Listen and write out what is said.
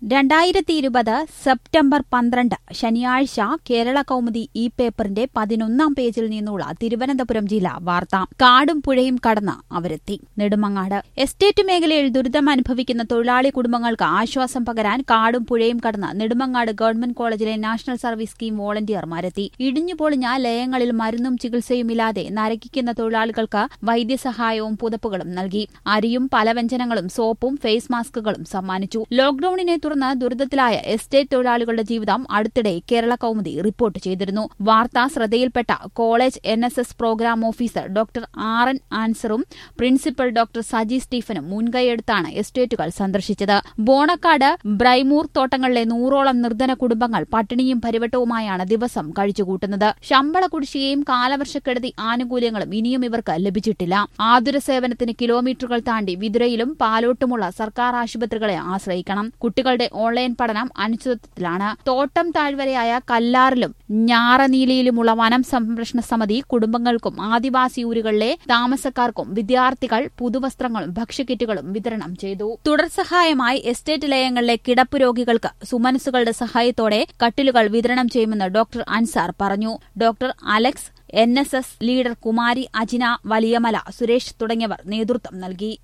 രണ്ടായിരത്തി ഇരുപത് സെപ്റ്റംബർ പന്ത്രണ്ട് ശനിയാഴ്ച കേരള കൗമുദി ഈ പേപ്പറിന്റെ പതിനൊന്നാം പേജിൽ നിന്നുള്ള തിരുവനന്തപുരം ജില്ലാ വാർത്ത കാടും പുഴയും കടന്ന് അവരെത്തി നെടുമങ്ങാട് എസ്റ്റേറ്റ് മേഖലയിൽ ദുരിതം അനുഭവിക്കുന്ന തൊഴിലാളി കുടുംബങ്ങൾക്ക് ആശ്വാസം പകരാൻ കാടും പുഴയും കടന്ന് നെടുമങ്ങാട് ഗവൺമെന്റ് കോളേജിലെ നാഷണൽ സർവീസ് സ്കീം വോളണ്ടിയർമാരെത്തി ഇടിഞ്ഞുപൊളിഞ്ഞ ലയങ്ങളിൽ മരുന്നും ചികിത്സയുമില്ലാതെ നരകിക്കുന്ന തൊഴിലാളികൾക്ക് വൈദ്യസഹായവും പുതപ്പുകളും നൽകി അരിയും പലവ്യഞ്ജനങ്ങളും സോപ്പും ഫേസ് മാസ്കുകളും സമ്മാനിച്ചു ലോക്ഡൌണിനെ തുടർന്ന് ദുരിതത്തിലായ എസ്റ്റേറ്റ് തൊഴിലാളികളുടെ ജീവിതം അടുത്തിടെ കേരള കൗമുദി റിപ്പോർട്ട് ചെയ്തിരുന്നു വാർത്ത ശ്രദ്ധയിൽപ്പെട്ട college N S S programme officer doctor R N ആൻസറും പ്രിൻസിപ്പൽ ഡോക്ടർ സജി സ്റ്റീഫനും മുൻകൈയെടുത്താണ് എസ്റ്റേറ്റുകൾ സന്ദർശിച്ചത് ബോണക്കാട് ബ്രൈമൂർ തോട്ടങ്ങളിലെ നൂറോളം നിർധന കുടുംബങ്ങൾ പട്ടിണിയും പരിവട്ടവുമായാണ് ദിവസം കഴിച്ചുകൂട്ടുന്നത് ശമ്പള കുടിശ്ശികയും കാലവർഷക്കെടുതി ആനുകൂല്യങ്ങളും ഇനിയും ഇവർക്ക് ലഭിച്ചിട്ടില്ല ആതുര സേവനത്തിന് കിലോമീറ്ററുകൾ താണ്ടി വിതുരയിലും പാലോട്ടുമുള്ള സർക്കാർ ആശുപത്രികളെ ആശ്രയിക്കണം കുട്ടികളുടെ ഓൺലൈൻ പഠനം അനിശ്ചിതത്വത്തിലാണ് തോട്ടം താഴ്വരയായ കല്ലാറിലും ഞാറനീലിയിലുമുള്ള വനം സംരക്ഷണ സമിതി കുടുംബങ്ങൾക്കും ആദിവാസി ഊരുകളിലെ താമസക്കാർക്കും വിദ്യാർത്ഥികൾ പുതുവസ്ത്രങ്ങളും ഭക്ഷ്യക്കിറ്റുകളും വിതരണം ചെയ്തു തുടർ സഹായമായി എസ്റ്റേറ്റ് ലയങ്ങളിലെ കിടപ്പ് രോഗികൾക്ക് സുമനസുകളുടെ സഹായത്തോടെ കട്ടിലുകൾ വിതരണം ചെയ്യുമെന്ന് ഡോക്ടർ അൻസാർ പറഞ്ഞു doctor Alex N S S leader Kumari Ajina Valiyamala Suresh തുടങ്ങിയവർ നേതൃത്വം നൽകി